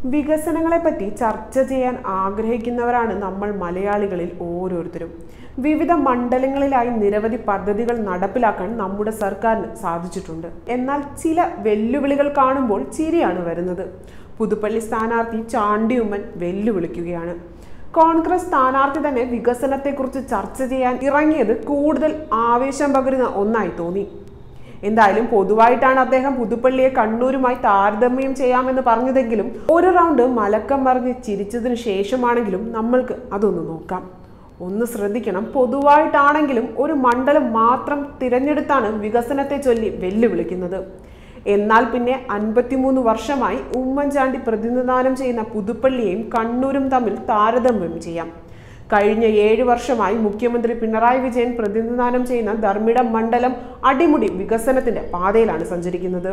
വികസനങ്ങളെപ്പറ്റി ചർച്ച ചെയ്യാൻ ആഗ്രഹിക്കുന്നവരാണ് നമ്മൾ മലയാളികളിൽ ഓരോരുത്തരും വിവിധ മണ്ഡലങ്ങളിലായി നിരവധി പദ്ധതികൾ നടപ്പിലാക്കാൻ നമ്മുടെ സർക്കാരിന് സാധിച്ചിട്ടുണ്ട് എന്നാൽ ചില വെല്ലുവിളികൾ കാണുമ്പോൾ ചിരിയാണ് വരുന്നത് പുതുപ്പള്ളി സ്ഥാനാർത്ഥി ചാണ്ടിയുമ്മൻ വെല്ലുവിളിക്കുകയാണ് കോൺഗ്രസ് സ്ഥാനാർത്ഥി തന്നെ വികസനത്തെക്കുറിച്ച് ചർച്ച ചെയ്യാൻ ഇറങ്ങിയത് കൂടുതൽ ആവേശം പകരുന്ന ഒന്നായി തോന്നി എന്തായാലും പൊതുവായിട്ടാണ് അദ്ദേഹം പുതുപ്പള്ളിയെ കണ്ണൂരുമായി താരതമ്യം ചെയ്യാമെന്ന് പറഞ്ഞതെങ്കിലും ഒരു റൗണ്ട് മലക്കം മറിഞ്ഞ് ചിരിച്ചതിന് ശേഷമാണെങ്കിലും നമ്മൾക്ക് അതൊന്ന് നോക്കാം ഒന്ന് ശ്രദ്ധിക്കണം പൊതുവായിട്ടാണെങ്കിലും ഒരു മണ്ഡലം മാത്രം തിരഞ്ഞെടുത്താണ് വികസനത്തെ ചൊല്ലി വെല്ലുവിളിക്കുന്നത് എന്നാൽ പിന്നെ അൻപത്തിമൂന്ന് വർഷമായി ഉമ്മൻചാണ്ടി പ്രതിനിധാനം ചെയ്യുന്ന പുതുപ്പള്ളിയെയും കണ്ണൂരും തമ്മിൽ താരതമ്യം ചെയ്യാം കഴിഞ്ഞ ഏഴ് വർഷമായി മുഖ്യമന്ത്രി പിണറായി വിജയൻ പ്രതിനിധാനം ചെയ്യുന്ന ധർമ്മിട മണ്ഡലം അടിമുടി വികസനത്തിന്റെ പാതയിലാണ് സഞ്ചരിക്കുന്നത്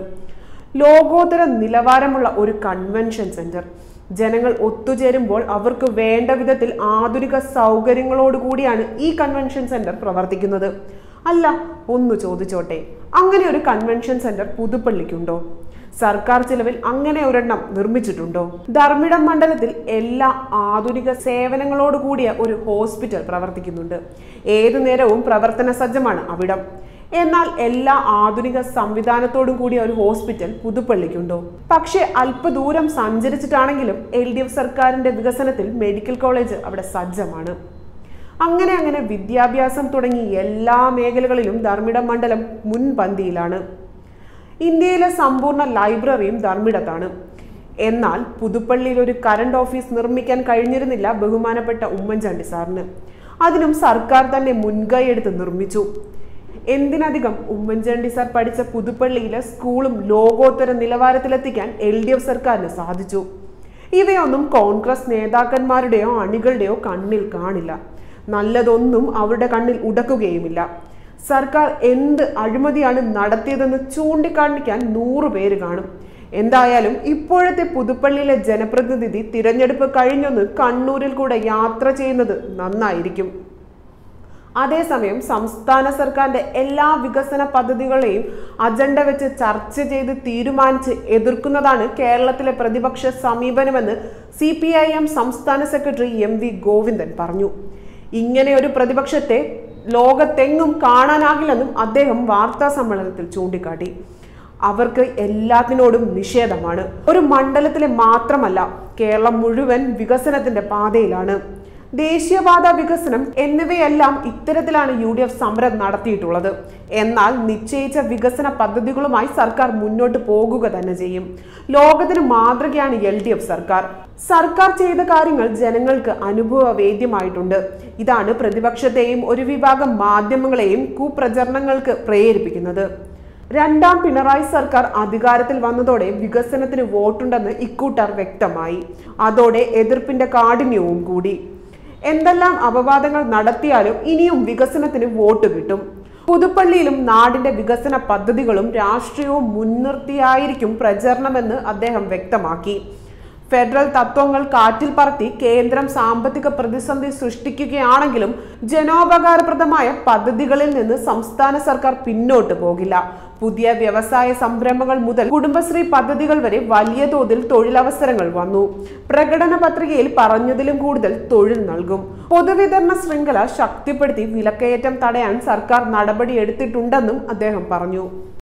ലോകോത്തര നിലവാരമുള്ള ഒരു കൺവെൻഷൻ സെന്റർ ജനങ്ങൾ ഒത്തുചേരുമ്പോൾ അവർക്ക് വേണ്ട വിധത്തിൽ ആധുനിക സൗകര്യങ്ങളോടുകൂടിയാണ് ഈ കൺവെൻഷൻ സെന്റർ പ്രവർത്തിക്കുന്നത് അല്ല ഒന്ന് ചോദിച്ചോട്ടെ അങ്ങനെ ഒരു കൺവെൻഷൻ സെന്റർ പുതുപ്പള്ളിക്കുണ്ടോ സർക്കാർ ചിലവിൽ അങ്ങനെ ഒരെണ്ണം നിർമ്മിച്ചിട്ടുണ്ടോ ധർമ്മിടം മണ്ഡലത്തിൽ എല്ലാ ആധുനിക സേവനങ്ങളോട് കൂടിയ ഒരു ഹോസ്പിറ്റൽ പ്രവർത്തിക്കുന്നുണ്ട് ഏതു നേരവും പ്രവർത്തന സജ്ജമാണ് അവിടം എന്നാൽ എല്ലാ ആധുനിക സംവിധാനത്തോടും കൂടിയ ഒരു ഹോസ്പിറ്റൽ പുതുപ്പള്ളിക്കുണ്ടോ പക്ഷേ അല്പദൂരം സഞ്ചരിച്ചിട്ടാണെങ്കിലും എൽ ഡി എഫ് സർക്കാരിന്റെ വികസനത്തിൽ മെഡിക്കൽ കോളേജ് അവിടെ സജ്ജമാണ് അങ്ങനെ അങ്ങനെ വിദ്യാഭ്യാസം തുടങ്ങി എല്ലാ മേഖലകളിലും ധർമ്മിടം മണ്ഡലം മുൻപന്തിയിലാണ് ഇന്ത്യയിലെ സമ്പൂർണ്ണ ലൈബ്രറിയും ധർമ്മിടത്താണ് എന്നാൽ പുതുപ്പള്ളിയിൽ ഒരു കറണ്ട് ഓഫീസ് നിർമ്മിക്കാൻ കഴിഞ്ഞിരുന്നില്ല ബഹുമാനപ്പെട്ട ഉമ്മൻചാണ്ടി സാറിന് അതിനും സർക്കാർ തന്നെ മുൻകൈ എടുത്ത് നിർമ്മിച്ചു എന്തിനധികം ഉമ്മൻചാണ്ടി സാർ പഠിച്ച പുതുപ്പള്ളിയിലെ സ്കൂളും ലോകോത്തര നിലവാരത്തിലെത്തിക്കാൻ എൽ ഡി എഫ് സർക്കാരിന് സാധിച്ചു ഇവയൊന്നും കോൺഗ്രസ് നേതാക്കന്മാരുടെയോ അണികളുടെയോ കണ്ണിൽ കാണില്ല നല്ലതൊന്നും അവരുടെ കണ്ണിൽ ഉടക്കുകയുമില്ല സർക്കാർ എന്ത് അഴിമതിയാണ് നടത്തിയതെന്ന് ചൂണ്ടിക്കാണിക്കാൻ നൂറ് പേര് കാണും എന്തായാലും ഇപ്പോഴത്തെ പുതുപ്പള്ളിയിലെ ജനപ്രതിനിധി തിരഞ്ഞെടുപ്പ് കഴിഞ്ഞൊന്ന് കണ്ണൂരിൽ കൂടെ യാത്ര ചെയ്യുന്നത് നന്നായിരിക്കും അതേസമയം സംസ്ഥാന സർക്കാരിന്റെ എല്ലാ വികസന പദ്ധതികളെയും അജണ്ട വെച്ച് ചർച്ച ചെയ്ത് തീരുമാനിച്ച് എതിർക്കുന്നതാണ് കേരളത്തിലെ പ്രതിപക്ഷ സമീപനമെന്ന് സി പി ഐ എം സംസ്ഥാന സെക്രട്ടറി എം വി ഗോവിന്ദൻ പറഞ്ഞു ഇങ്ങനെ ഒരു പ്രതിപക്ഷത്തെ ലോകത്തെങ്ങും കാണാനാകില്ലെന്നും അദ്ദേഹം വാർത്താ സമ്മേളനത്തിൽ ചൂണ്ടിക്കാട്ടി അവർക്ക് എല്ലാത്തിനോടും നിഷേധമാണ് ഒരു മണ്ഡലത്തിലെ മാത്രമല്ല കേരളം മുഴുവൻ വികസനത്തിന്റെ പാതയിലാണ് ദേശീയപാത വികസനം എന്നിവയെല്ലാം ഇത്തരത്തിലാണ് യു ഡി എഫ് സമരം നടത്തിയിട്ടുള്ളത് എന്നാൽ നിശ്ചയിച്ച വികസന പദ്ധതികളുമായി സർക്കാർ മുന്നോട്ട് പോകുക തന്നെ ലോകത്തിന് മാതൃകയാണ് എൽ ഡി എഫ് സർക്കാർ സർക്കാർ ചെയ്ത കാര്യങ്ങൾ ജനങ്ങൾക്ക് അനുഭവവേദ്യമായിട്ടുണ്ട് ഇതാണ് പ്രതിപക്ഷത്തെയും ഒരു വിഭാഗം മാധ്യമങ്ങളെയും കുപ്രചരണങ്ങൾക്ക് പ്രേരിപ്പിക്കുന്നത് രണ്ടാം പിണറായി സർക്കാർ അധികാരത്തിൽ വന്നതോടെ വികസനത്തിന് വോട്ടുണ്ടെന്ന് ഇക്കൂട്ടർ വ്യക്തമായി അതോടെ എതിർപ്പിന്റെ കാഠിന്യവും കൂടി എന്തെല്ലാം അപവാദങ്ങൾ നടത്തിയാലും ഇനിയും വികസനത്തിന് വോട്ട് കിട്ടും പുതുപ്പള്ളിയിലും നാടിന്റെ വികസന പദ്ധതികളും രാഷ്ട്രീയവും മുൻനിർത്തിയായിരിക്കും പ്രചരണമെന്ന് അദ്ദേഹം വ്യക്തമാക്കി ഫെഡറൽ തത്വങ്ങൾ കാറ്റിൽ പറത്തി കേന്ദ്രം സാമ്പത്തിക പ്രതിസന്ധി സൃഷ്ടിക്കുകയാണെങ്കിലും ജനോപകാരപ്രദമായ പദ്ധതികളിൽ നിന്ന് സംസ്ഥാന സർക്കാർ പിന്നോട്ട് പോകില്ല പുതിയ വ്യവസായ സംരംഭങ്ങൾ മുതൽ കുടുംബശ്രീ പദ്ധതികൾ വരെ വലിയ തോതിൽ തൊഴിലവസരങ്ങൾ വന്നു പ്രകടന പത്രികയിൽ പറഞ്ഞതിലും കൂടുതൽ തൊഴിൽ നൽകും പൊതുവിതരണ ശൃംഖല ശക്തിപ്പെടുത്തി വിലക്കയറ്റം തടയാൻ സർക്കാർ നടപടിയെടുത്തിട്ടുണ്ടെന്നും അദ്ദേഹം പറഞ്ഞു